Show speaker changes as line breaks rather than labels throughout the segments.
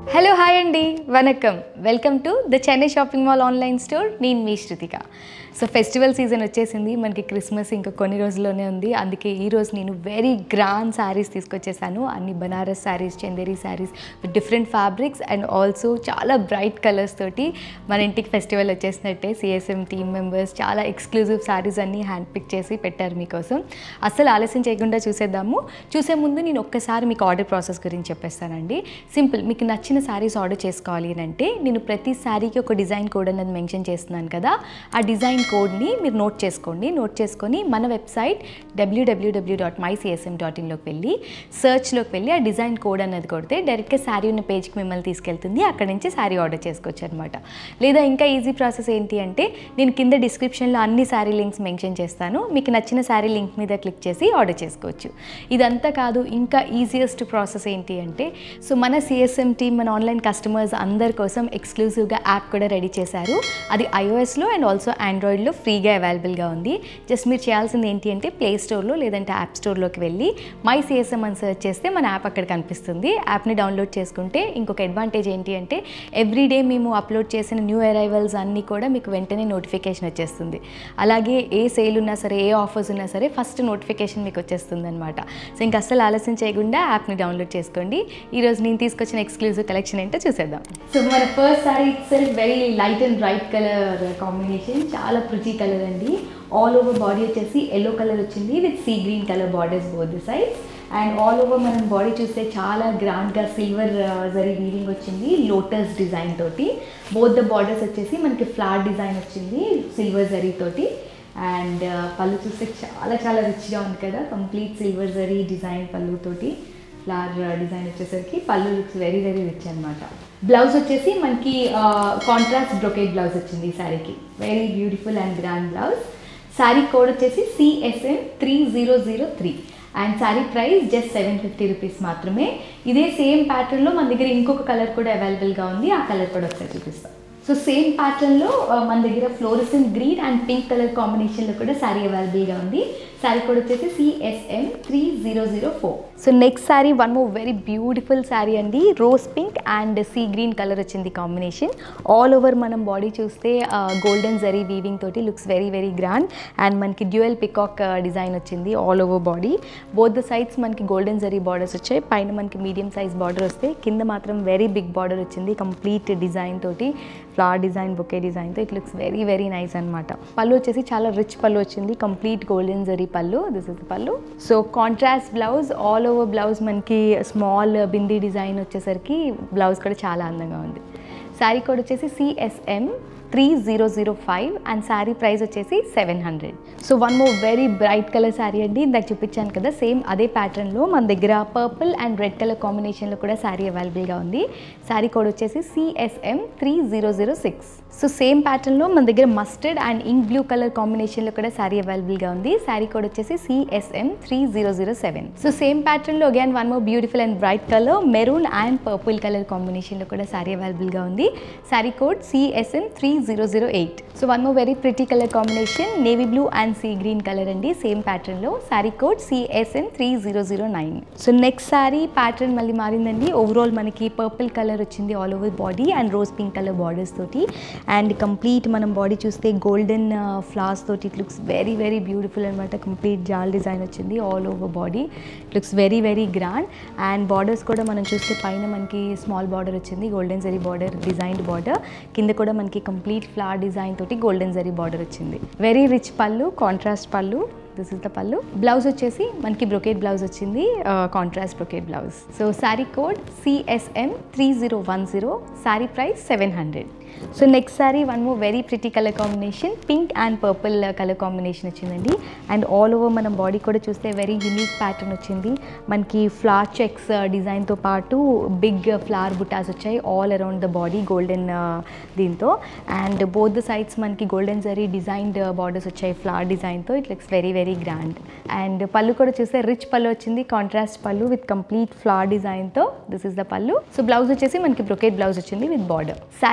hello hi అండి వనకం welcome to the Chennai shopping mall online store నేను మీ శృతిక సో ఫెస్టివల్ సీజన్ వచ్చేసింది మనకి క్రిస్మస్ ఇంకా కొన్ని రోజుల్లోనే ఉంది అందుకే ఈ రోజు నేను వెరీ గ్రాండ్ శారీస్ తీసుకొచ్చేసాను అన్ని Banaras saris Chanderi saris with different fabrics and also చాలా బ్రైట్ కలర్స్ తోటి మన ఇంటికి ఫెస్టివల్ వచ్చేసినట్టే సిఎస్ఎం టీమ్ మెంబర్స్ చాలా ఎక్స్క్లూజివ్ శారీస్ అన్ని హ్యాండ్ పిక్ చేసి పెట్టారు మీకోసం అస్సలు ఆలస్యం చేయకుండా చూసేద్దాము చూసే ముందు నేను ఒక్కసారి మీకు ఆర్డర్ ప్రాసెస్ గురించి చెప్పేస్తానండి సింపుల్ మీకు నచ్చిన శారీస్ ఆర్డర్ చేసుకోవాలి అని అంటే నేను ప్రతి శారీకి ఒక డిజైన్ కోడ్ అనేది మెన్షన్ చేస్తున్నాను కదా ఆ డిజైన్ కోడ్ని మీరు నోట్ చేసుకోండి నోట్ చేసుకొని మన website W W W dot my CSM dot ఇన్లోకి వెళ్ళి సర్చ్లోకి వెళ్ళి ఆ డిజైన్ కోడ్ అన్నది కొడితే డైరెక్ట్గా శారీ ఉన్న పేజ్కి మిమ్మల్ని తీసుకెళ్తుంది అక్కడ నుంచి శారీ ఆర్డర్ చేసుకోవచ్చు అనమాట లేదా ఇంకా ఈజీ ప్రాసెస్ ఏంటి అంటే నేను కింద డిస్క్రిప్షన్లో అన్ని శారీ లింక్స్ మెన్షన్ చేస్తాను మీకు నచ్చిన శారీ లింక్ మీద క్లిక్ చేసి ఆర్డర్ చేసుకోవచ్చు ఇదంతా కాదు ఇంకా ఈజియెస్ట్ ప్రాసెస్ ఏంటి అంటే సో మన సిఎస్ఎం టీమ్ మన ఆన్లైన్ కస్టమర్స్ అందరి కోసం ఎక్స్క్లూజివ్గా యాప్ కూడా రెడీ చేశారు అది ఐఓఎస్లో అండ్ ఆల్సో ఆండ్రాయిడ్లో ఫ్రీగా అవైలబుల్గా ఉంది జస్ట్ మీరు చేయాల్సింది ఏంటి అంటే ప్లే స్టోర్లో లేదంటే యాప్ స్టోర్లోకి వెళ్ళి మై సిఎస్ఎం అని సెర్చ్ చేస్తే మన యాప్ అక్కడ కనిపిస్తుంది యాప్ని డౌన్లోడ్ చేసుకుంటే ఇంకొక అడ్వాంటేజ్ ఏంటి అంటే ఎవ్రీడే మేము అప్లోడ్ చేసిన న్యూ అరైవల్స్ అన్నీ కూడా మీకు వెంటనే నోటిఫికేషన్ వచ్చేస్తుంది అలాగే ఏ సేల్ ఉన్నా సరే ఏ ఆఫర్స్ ఉన్నా సరే ఫస్ట్ నోటిఫికేషన్ మీకు వచ్చేస్తుంది అనమాట సో ఇంకా అస్సలు ఆలస్యం చేయకుండా యాప్ని డౌన్లోడ్ చేసుకోండి ఈరోజు నేను తీసుకొచ్చిన ఎక్స్క్లూజివ్ కలెక్షన్ ఏంటో చూసేద్దాం సో మన first sari itself very light and bright colour combination చాలా ప్రుచి కలర్ అండి ఆల్ ఓవర్ బాడీ వచ్చేసి ఎల్లో కలర్ వచ్చింది with sea green colour borders both the sides and all over మనం బాడీ చూస్తే చాలా గ్రాండ్గా సిల్వర్ జరీ వీవింగ్ వచ్చింది లోటస్ డిజైన్ తోటి బోత్ ద బార్డర్స్ వచ్చేసి మనకి ఫ్లవర్ డిజైన్ వచ్చింది సిల్వర్ జరీ తోటి అండ్ పళ్ళు చూస్తే చాలా చాలా రిచ్గా ఉంది కదా కంప్లీట్ సిల్వర్ జరీ డిజైన్ పళ్ళు తోటి ఫ్లవర్ డిజైన్ వచ్చేసరికి pallu looks very very rich అనమాట బ్లౌజ్ వచ్చేసి మనకి కాంట్రాస్ట్ బ్రొకేట్ బ్లౌజ్ వచ్చింది ఈ శారీకి very beautiful and grand blouse sari code వచ్చేసి CSN three zero zero three and sari price just seven fifty rupees మాత్రమే ఇదే సేమ్ ప్యాటర్న్లో మన దగ్గర ఇంకొక కలర్ కూడా అవైలబుల్గా ఉంది ఆ కలర్ కూడా ఒకసారి చూపిస్తాం సో సేమ్ ప్యాటర్న్లో మన దగ్గర fluorescent green and pink colour కాంబినేషన్లో కూడా శారీ అవైలబుల్గా ఉంది శారీ కోడ్ వచ్చేసి CSM three zero zero four so next sari one more very beautiful sari అండి rose pink and sea green colour వచ్చింది కాంబినేషన్ ఆల్ ఓవర్ మనం బాడీ చూస్తే గోల్డెన్ జరీ వీవింగ్ తోటి looks very very grand and మనకి డ్యూయల్ పికాక్ డిజైన్ వచ్చింది all over body both the sides మనకి golden zari borders వచ్చాయి పైన మనకి మీడియం సైజ్ బార్డర్ వస్తే కింద మాత్రం వెరీ బిగ్ బార్డర్ వచ్చింది కంప్లీట్ డిజైన్ తోటి ఫ్లవర్ డిజైన్ బొకే డిజైన్తో it looks very very nice అనమాట పళ్ళు వచ్చేసి చాలా రిచ్ పళ్ళు వచ్చింది complete golden zari pallu this is pallu so contrast blouse all over blouse మనకి స్మాల్ బిందీ డిజైన్ వచ్చేసరికి బ్లౌజ్ కూడా చాలా అందంగా ఉంది శారీ కోడ్ వచ్చేసి CSM three zero zero five and sari price వచ్చేసి seven hundred so one more very bright colour sari అండి ఇందాక చూపించాను కదా సేమ్ అదే ప్యాటర్న్లో మన దగ్గర పర్పుల్ అండ్ రెడ్ కలర్ కాంబినేషన్లో కూడా శారీ అవైలబుల్గా ఉంది శారీ కోడ్ వచ్చేసి CSM three zero zero six so same ప్యాటర్న్లో మన దగ్గర mustard and ink blue colour కాంబినేషన్లో కూడా శారీ అవైలబుల్గా ఉంది శారీ కోడ్ వచ్చేసి CSM three zero zero seven so same ప్యాటర్న్లో again one more beautiful and bright colour maroon and purple colour కాంబినేషన్లో కూడా శారీ అవైలబుల్గా ఉంది sari code CSM three zero zero eight so one more very pretty colour combination navy blue and sea green colour అండి same ప్యాటర్న్లో sari code CSN three zero zero nine so next sari pattern మళ్ళీ మారిందండి overall మనకి purple colour వచ్చింది all over body and rose pink colour borders తోటి and complete మనం body చూస్తే golden flowers తోటి it looks very very beautiful అనమాట కంప్లీట్ జాల్ డిజైన్ వచ్చింది all over body it looks very very grand and borders కూడా మనం చూస్తే పైన మనకి స్మాల్ బార్డర్ వచ్చింది golden zari border designed border కింద కూడా మనకి కంప్లీట్ ఫ్లవర్ డిజైన్ తోటి గోల్డెన్ జరీ బార్డర్ వచ్చింది very rich pallu contrast pallu this is the pallu blouse వచ్చేసి మనకి బ్రొకేట్ బ్లౌజ్ వచ్చింది contrast brocade blouse so sari code CSM three zero one zero sari price seven hundred so next sari one more very pretty colour combination pink and purple colour combination వచ్చిందండి and all over మన body కూడా చూస్తే very unique pattern వచ్చింది మనకి flower checks డిజైన్తో పాటు big flower butas వచ్చాయి all around the body golden దీంతో అండ్ బోత్ ద సైడ్స్ మనకి గోల్డెన్ జరీ డిజైన్డ్ బార్డర్స్ వచ్చాయి ఫ్లవర్ డిజైన్తో it looks very very grand and pallu కూడా చూస్తే రిచ్ పళ్ళు వచ్చింది contrast pallu with complete flower డిజైన్తో this is the pallu so blouse వచ్చేసి మనకి బ్రొకేట్ బ్లౌజ్ వచ్చింది విత్ బార్డర్ శారీ కోడ్ వచ్చేసి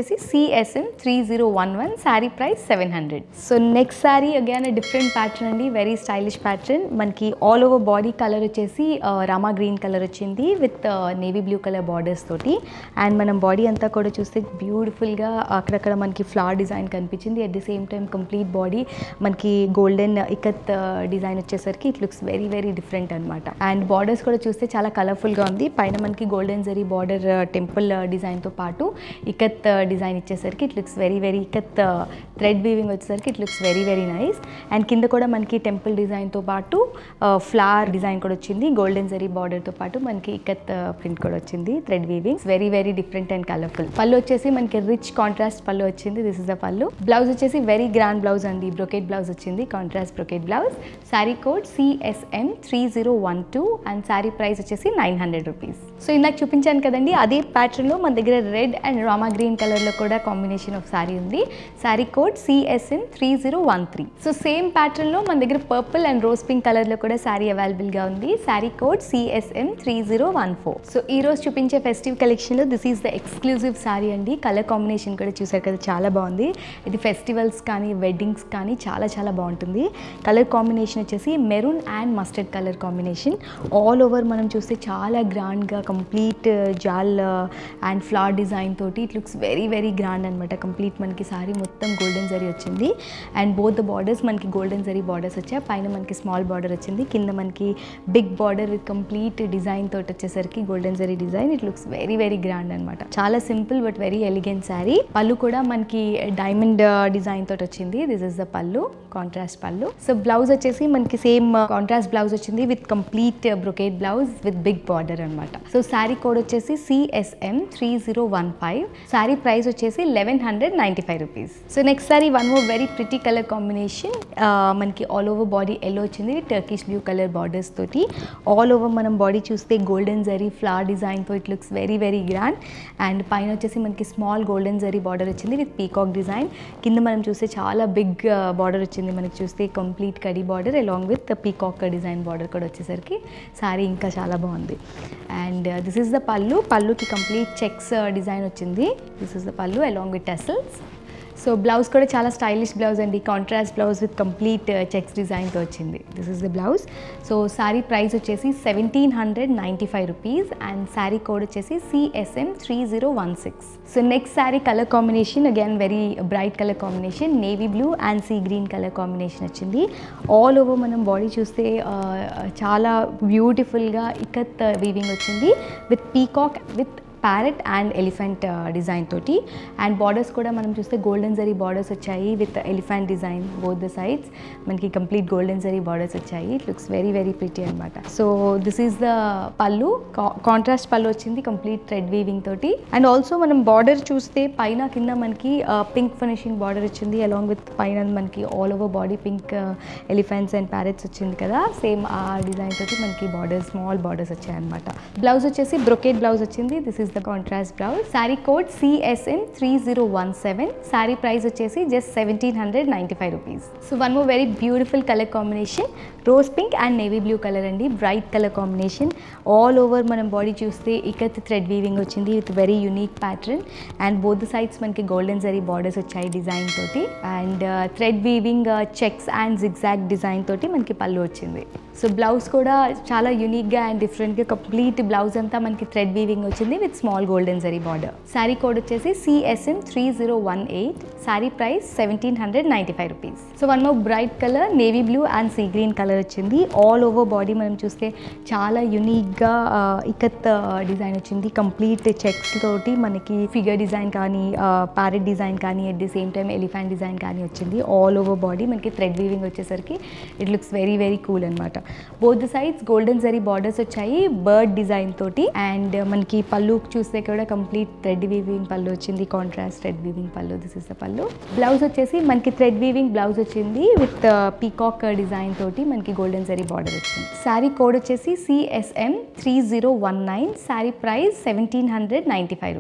వచ్చేసి CSM three zero one one sari price seven hundred so next sari again different pattern అండి వెరీ స్టైలిష్ ప్యాటర్న్ మనకి all over body colour వచ్చేసి Rama green colour వచ్చింది with navy blue colour borders తోటి and మనం body అంతా కూడా చూస్తే బ్యూటిఫుల్గా అక్కడక్కడ మనకి ఫ్లవర్ డిజైన్ కనిపించింది at the same time complete body మనకి గోల్డెన్ ఇకత్ డిజైన్ వచ్చేసరికి it looks very very different అనమాట అండ్ బార్డర్స్ కూడా చూస్తే చాలా కలర్ఫుల్గా ఉంది పైన మనకి గోల్డెన్ జరీ బార్డర్ టెంపుల్ డిజైన్తో పాటు ఇకత్ డిజైన్ ఇచ్చేసరికి it looks very very ikat thread weaving వచ్చేసరికి it looks very very nice and కింద కూడా మనకి టెంపుల్ డిజైన్తో పాటు ఫ్లవర్ డిజైన్ కూడా వచ్చింది గోల్డెన్ జరీ బార్డర్తో పాటు మనకి ఇకత్ ప్రింట్ కూడా వచ్చింది thread weaving very very different and colourful pallu వచ్చేసి మనకి రిచ్ కాంట్రాస్ట్ పళ్ళు వచ్చింది this is the pallu blouse వచ్చేసి వెరీ గ్రాండ్ బ్లౌజ్ అండి బ్రొకెట్ బ్లౌజ్ వచ్చింది contrast brocade blouse sari code CSM three zero one two and sari price వచ్చేసి నైన్ హండ్రెడ్ రూపీస్ సో ఇందాక చూపించాను కదండి అదే ప్యాటర్న్లో మన దగ్గర రెడ్ అండ్ రామా గ్రీన్ కలర్లో కూడా కాంబినేషన్ ఆఫ్ శారీ ఉంది sari code CSN three zero one three so same ప్యాటర్న్లో మన దగ్గర పర్పుల్ అండ్ రోజ్ పింక్ కలర్లో కూడా శారీ అవైలబుల్గా ఉంది sari code CSM three zero one four so ఈ రోజు చూపించే ఫెస్టివ్ కలెక్షన్లో this is the exclusive sari అండి కలర్ కాంబినేషన్ కూడా చూసారు కదా చాలా బాగుంది ఇది ఫెస్టివల్స్ కానీ వెడ్డింగ్స్ కానీ చాలా చాలా బాగుంటుంది కలర్ కాంబినేషన్ వచ్చేసి maroon and mustard colour combination all over మనం చూస్తే చాలా గ్రాండ్గా complete jaal and flower design తోటి it looks very very grand అనమాట కంప్లీట్ మనకి సారీ మొత్తం గోల్డెన్ జరీ వచ్చింది అండ్ బోత్ ద బార్డర్స్ మనకి గోల్డెన్ జరీ బార్డర్స్ వచ్చాయి పైన మనకి స్మాల్ బార్డర్ వచ్చింది కింద మనకి big border with complete design తోటి వచ్చేసరికి golden zari design it looks very very grand అనమాట చాలా simple but very elegant sari pallu కూడా మనకి డైమండ్ డిజైన్ తోటి వచ్చింది this is the pallu contrast pallu so blouse వచ్చేసి మనకి సేమ్ కాంట్రాస్ట్ బ్లౌజ్ వచ్చింది with complete brocade blouse with big border అనమాట సో శారీ కోడ్ వచ్చేసి CSM three zero one five sari price వచ్చేసి eleven hundred ninety five rupees so next sari one more very pretty colour combination మనకి all over body yellow వచ్చింది Turkish blue colour borders తోటి all over మనం body చూస్తే golden zari flower డిజైన్తో it looks very very grand and పైన వచ్చేసి మనకి small golden zari border వచ్చింది విత్ పీకాక్ డిజైన్ కింద మనం చూస్తే చాలా బిగ్ బార్డర్ వచ్చింది మనకి చూస్తే కంప్లీట్ కడీ border along with peacock design border కూడా వచ్చేసరికి శారీ ఇంకా చాలా బాగుంది and this is the pallu పళ్ళుకి కంప్లీట్ చెక్స్ డిజైన్ వచ్చింది this is the pallu along with tassels so blouse కూడా చాలా స్టైలిష్ బ్లౌజ్ అండి contrast blouse with complete checks డిజైన్తో వచ్చింది this is the blouse so sari price వచ్చేసి seventeen hundred ninety five rupees and sari code వచ్చేసి CSM three zero one six so next sari colour combination again very bright colour combination navy blue and sea green colour combination వచ్చింది all over మనం body చూస్తే ఆ, చాలా బ్యూటిఫుల్గా ikat weaving వచ్చింది with peacock with parrot and elephant design తోటి and borders కూడా మనం చూస్తే గోల్డెన్ జరీ బార్డర్స్ వచ్చాయి with elephant design both the sides మనకి కంప్లీట్ గోల్డెన్ జరీ బార్డర్స్ వచ్చాయి it looks very very pretty అనమాట so this is the pallu contrast pallu వచ్చింది కంప్లీట్ థ్రెడ్ వీవింగ్ తోటి అండ్ ఆల్సో మనం బార్డర్ చూస్తే పైన కింద మనకి పింక్ ఫినిషింగ్ బార్డర్ వచ్చింది అలాంగ్ విత్ పైన మనకి all over body pink elephants and parrots వచ్చింది కదా సేమ్ ఆ డిజైన్ తోటి మనకి బార్డర్స్ స్మాల్ బార్డర్స్ వచ్చాయన్నమాట బ్లౌజ్ వచ్చేసి బ్రొకేట్ బ్లౌజ్ వచ్చింది this is the contrast blouse sari code CSN three zero one seven sari price వచ్చేసి just seventeen hundred ninety five rupees so one more very beautiful colour combination rose pink and navy blue colour అండి bright colour combination all over మనం body చూస్తే ikat thread weaving వచ్చింది with very unique pattern and both sides మనకి golden zari borders వచ్చాయి design తోటి and thread weaving checks and zigzag design తోటి మనకి పళ్ళు వచ్చింది సో బ్లౌజ్ కూడా చాలా యూనిక్గా అండ్ డిఫరెంట్గా కంప్లీట్ బ్లౌజ్ అంతా మనకి థ్రెడ్ వీవింగ్ వచ్చింది with small golden zari border sari code వచ్చేసి CSN three zero one eight sari price seventeen hundred ninety five rupees so one more bright colour navy blue and sea green colour వచ్చింది all over body మనం చూస్తే చాలా యునిక్గా ikat design వచ్చింది complete checks తోటి మనకి figure design కానీ parrot design కానీ at the same time elephant design కానీ వచ్చింది ఆల్ ఓవర్ బాడీ మనకి థ్రెడ్ వీవింగ్ వచ్చేసరికి it looks very very cool అనమాట both sides golden zari borders వచ్చాయి బర్డ్ డిజైన్ తోటి అండ్ మనకి పళ్ళు చూస్తే కూడా కంప్లీట్ థ్రెడ్ వీవింగ్ పళ్ళు వచ్చింది contrast thread weaving pallu this is the pallu blouse వచ్చేసి మనకి థ్రెడ్ వీవింగ్ బ్లౌజ్ వచ్చింది విత్ పీకాక్ డిజైన్ తోటి మనకి గోల్డెన్ జరీ బార్డర్ వచ్చింది శారీ కోడ్ వచ్చేసి CSM three zero one nine sari price seventeen hundred ninety five rupees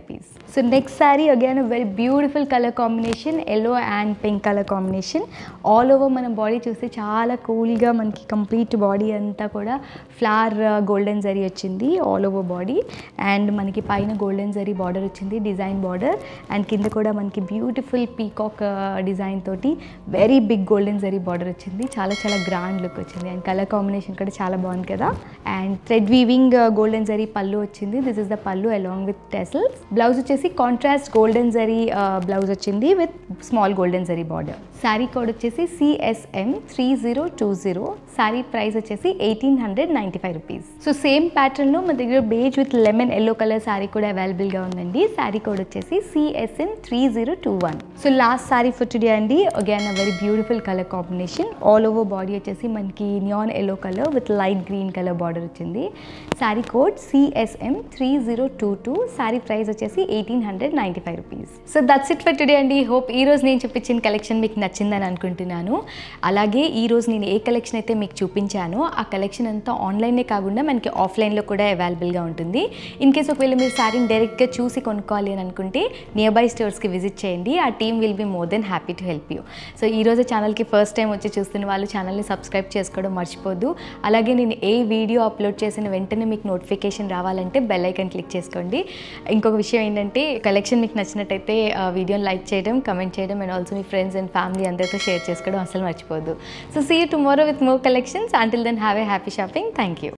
so next sari again very beautiful colour combination yellow and pink colour combination all over మన body చూస్తే చాలా కూల్గా మనకి complete body అంతా కూడా flower golden zari వచ్చింది all over body and మనకి పైన గోల్డెన్ జరీ బార్డర్ వచ్చింది డిజైన్ బార్డర్ అండ్ కింద కూడా మనకి బ్యూటిఫుల్ పీకాక్ డిజైన్ తోటి very big golden zari border వచ్చింది చాలా చాలా గ్రాండ్ లుక్ వచ్చింది అండ్ కలర్ కాంబినేషన్ కూడా చాలా బాగుంది కదా and thread weaving golden zari pallu వచ్చింది this is the pallu along with tassels blouse వచ్చేసి కాంట్రాస్ట్ గోల్డెన్ జరీ బ్లౌజ్ వచ్చింది with small golden zari border sari code వచ్చేసి CSM three zero two zero sari price వచ్చేసి eighteen hundred ninety five rupees so same ప్యాటర్న్లో మన దగ్గర beige with lemon yellow colour sari కూడా అవైలబుల్గా ఉందండి శారీ కోడ్ వచ్చేసి CSN three zero two one so last sari for today అండి again uh very beautiful colour combination all over body వచ్చేసి మనకి neon yellow colour with light green colour border వచ్చింది sari code CSM three zero two two sari price వచ్చేసి eighteen hundred ninety five rupees so that's it for today అండి hope ఈ రోజు నేను చూపించిన collection మీకు నచ్చిందని అనుకుంటున్నాను అలాగే ఈ రోజు నేను ఏ కలెక్షన్ అయితే మీకు చూపించానో ఆ కలెక్షన్ అంతా ఆన్లైనే కాకుండా మనకి ఆఫ్లైన్లో కూడా అవైలబుల్గా ఉంటుంది ఇన్ కేస్ ఒకవేళ మీరు శారీని డైరెక్ట్గా చూసి కొనుక్కోవాలి అని అనుకుంటే నియర్ బై స్టోర్స్కి విజిట్ చేయండి ఆ team will be more then happy to help you so ఈ రోజు ఛానల్కి ఫస్ట్ టైం వచ్చి చూస్తున్న వాళ్ళు ఛానల్ని సబ్స్క్రైబ్ చేసుకోవడం మర్చిపోద్దు అలాగే నేను ఏ వీడియో అప్లోడ్ చేసిన వెంటనే మీకు నోటిఫికేషన్ రావాలంటే బెల్ ఐకన్ క్లిక్ చేసుకోండి ఇంకొక విషయం ఏంటంటే కలెక్షన్ మీకు నచ్చినట్టయితే ఆ వీడియోని లైక్ చేయడం కమెంట్ చేయడం అండ్ ఆల్సో మీ ఫ్రెండ్స్ అండ్ ఫ్యామిలీ అందరితో షేర్ చేసుకోవడం అసలు మర్చిపోద్దు so see you tomorrow with more collections until then have a happy shopping thank you